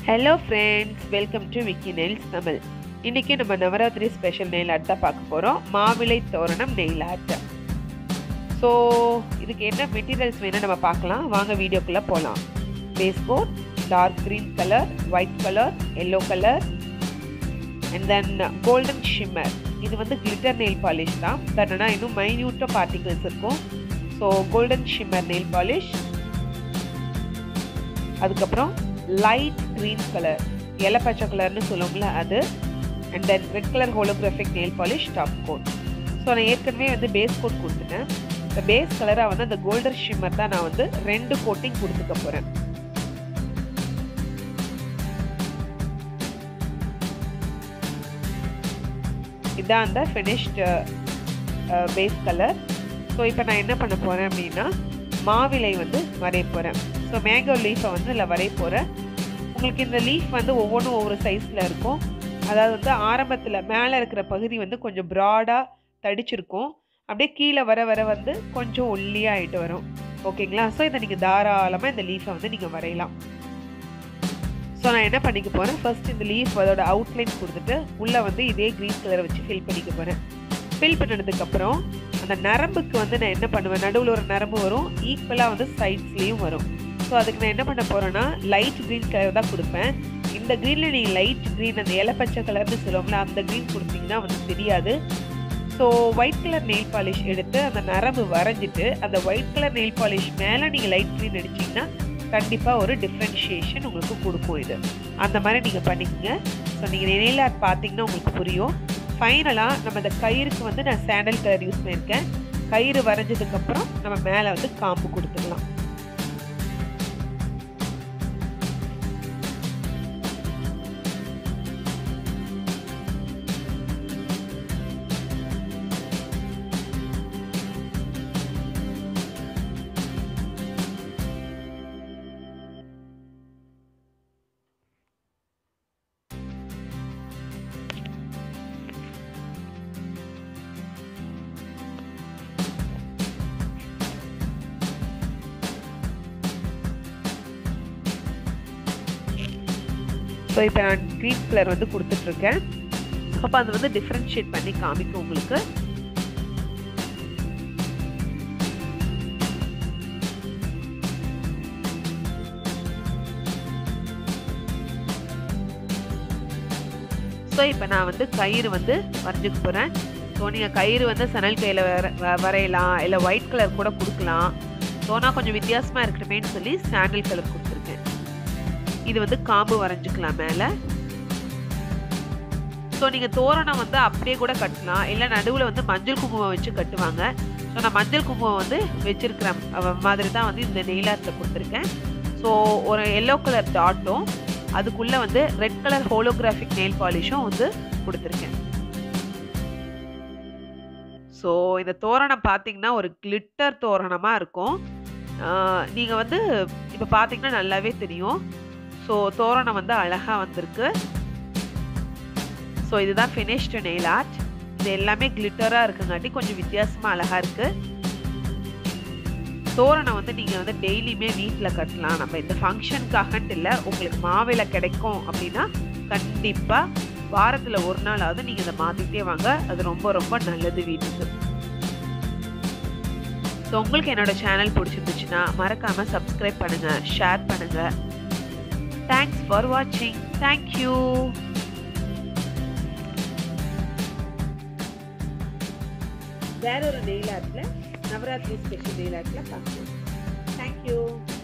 hello friends welcome to Vicky nails Tamil இன்றைக்கி நம்ம Navaratri special nail art தான் பார்க்க போகிறோம் மாவிளை தோரணம் நெயில் ஆர்ட் ஸோ இதுக்கு என்ன மெட்டீரியல்ஸ் வேணும் நம்ம பார்க்கலாம் வாங்க வீடியோக்குள்ளே போகலாம் base coat dark green colour white colour yellow colour and then golden shimmer இது வந்து கிளிட்டர் நெயில் பாலிஷ் தான் பட் ஆனால் இன்னும் மைன்யூட்டாக பார்ட்டிகல்ஸ் இருக்கும் so golden shimmer nail polish அதுக்கப்புறம் லைட் க்ரீன் கலர் இலை பச்சை கலர்னு சொல்லுவோம்ல அது and then red colour holographic nail polish top coat so நான் ஏற்கனவே வந்து பேஸ் கோட் கொடுத்துட்டேன் இந்த பேஸ் கலராக வந்து அந்த கோல்டன் ஷிம்மர் தான் நான் வந்து ரெண்டு கோட்டிங் கொடுத்துக்க போகிறேன் இதான் அந்த ஃபினிஷ்டு பேஸ் கலர் ஸோ இப்போ நான் என்ன பண்ண போகிறேன் அப்படின்னா மாவிலை வந்து வரைய போகிறேன் ஸோ மேங்கோ லீஃபை வந்து இதில் வரைய போகிறேன் உங்களுக்கு இந்த லீஃப் வந்து ஒவ்வொன்றும் ஒவ்வொரு சைஸில் இருக்கும் அதாவது வந்து ஆரம்பத்தில் மேலே இருக்கிற பகுதி வந்து கொஞ்சம் ப்ராடாக தடிச்சிருக்கும் அப்படியே கீழே வர வர வந்து கொஞ்சம் ஒல்லியாக ஆகிட்டு வரும் ஓகேங்களா ஸோ இதை நீங்கள் தாராளமாக இந்த லீஃபை வந்து நீங்கள் வரையலாம் ஸோ நான் என்ன பண்ணிக்க போகிறேன் ஃபர்ஸ்ட் இந்த லீஃப் அதோட அவுட்லைன் கொடுத்துட்டு உள்ளே வந்து இதே க்ரீன் கலரை வச்சு ஃபில் பண்ணிக்க போகிறேன் ஃபில் பண்ணதுக்கப்புறம் அந்த நரம்புக்கு வந்து நான் என்ன பண்ணுவேன் நடுவில் ஒரு நரம்பு வரும் ஈக்குவலாக வந்து சைட்ஸ்லேயும் வரும் ஸோ அதுக்கு நான் என்ன பண்ண போகிறேன்னா லைட் க்ரீன் கலர் தான் கொடுப்பேன் இந்த க்ரீனில் நீங்கள் லைட் க்ரீன் அந்த இலப்பச்சை கலர்னு சொல்லுவோம்ல அந்த க்ரீன் கொடுத்தீங்கன்னா வந்து தெரியாது so white colour nail polish எடுத்து அந்த நரம்பு வரைஞ்சிட்டு அந்த ஒயிட் கலர் நெயில் பாலிஷ் மேலே நீங்கள் லைட் க்ரீன் அடிச்சிங்கன்னா கண்டிப்பாக ஒரு டிஃப்ரென்ஷியேஷன் உங்களுக்கு கொடுக்கும் இது அந்த மாதிரி நீங்கள் பண்ணிக்கோங்க ஸோ நீங்கள் நெயில் ஆர்ட் பார்த்தீங்கன்னா உங்களுக்கு புரியும் ஃபைனலாக நம்ம இந்த கயிறுக்கு வந்து நான் சாண்டல் கலர் யூஸ் பண்ணியிருக்கேன் கயிறு வரைஞ்சதுக்கப்புறம் நம்ம மேலே வந்து காம்பு கொடுத்துக்கலாம் ஸோ இப்போ நான் க்ரீன் கலர் வந்து கொடுத்துட்ருக்கேன் அப்போ அது வந்து டிஃப்ரென்ஷியேட் பண்ணி காமிக்கும் உங்களுக்கு ஸோ இப்போ நான் வந்து கயிறு வந்து வரைஞ்சிக்க போகிறேன் ஸோ நீங்கள் கயிறு வந்து சணல் கையில் வர வரையலாம் இல்லை ஒயிட் கலர் கூட கொடுக்கலாம் ஸோ நான் கொஞ்சம் வித்தியாசமாக இருக்கட்டுமேன்னு சொல்லி சாண்டில் கலர் கொடுத்துருக்கேன் இது வந்து காம்பு வரைஞ்சிக்கலாம் மேலே ஸோ நீங்கள் தோரணம் வந்து அப்படியே கூட கட்டலாம் இல்லை நடுவில் வந்து மஞ்சள் குங்குமம் வச்சு கட்டுவாங்க ஸோ நான் மஞ்சள் குங்குமம் வந்து வச்சுருக்கிற மாதிரி தான் வந்து இந்த நெய்லாத்தில் கொடுத்துருக்கேன் ஸோ ஒரு எல்லோ கலர் டாட்டும் அதுக்குள்ளே வந்து ரெட் கலர் ஹோலோகிராஃபிக் நெயில் பாலிஷும் வந்து கொடுத்துருக்கேன் ஸோ இந்த தோரணம் பார்த்தீங்கன்னா ஒரு கிளிட்டர் தோரணமாக இருக்கும் நீங்கள் வந்து இப்போ பார்த்தீங்கன்னா நல்லாவே தெரியும் ஸோ தோரணம் வந்து அழகாக வந்திருக்கு ஸோ இதுதான் ஃபினிஷ்டு நெயில் ஆர்ட் இது எல்லாமே கிளிட்டராக இருக்குங்காட்டி கொஞ்சம் வித்தியாசமாக அழகாக இருக்குது தோரணம் வந்து நீங்கள் வந்து டெய்லியுமே வீட்டில் கட்டலாம் நம்ம இந்த ஃபங்க்ஷனுக்காகன்ட்டு இல்லை உங்களுக்கு மாவில கிடைக்கும் அப்படின்னா கண்டிப்பாக வாரத்தில் ஒரு நாளாவது நீங்கள் இதை மாற்றிட்டே வாங்க அது ரொம்ப ரொம்ப நல்லது வீட்டுக்கு ஸோ உங்களுக்கு என்னோட சேனல் பிடிச்சிருந்துச்சுன்னா மறக்காமல் சப்ஸ்கிரைப் பண்ணுங்கள் ஷேர் பண்ணுங்கள் தேங்க்ஸ் ஃபார் வாட்சிங் தேங்க்யூ வேற ஒரு நெயில் ஆர்ட்டில் நவராத்திரி ஸ்பெஷல் நெயில் ஆர்ட்டில் பார்க்கலாம் தேங்க்யூ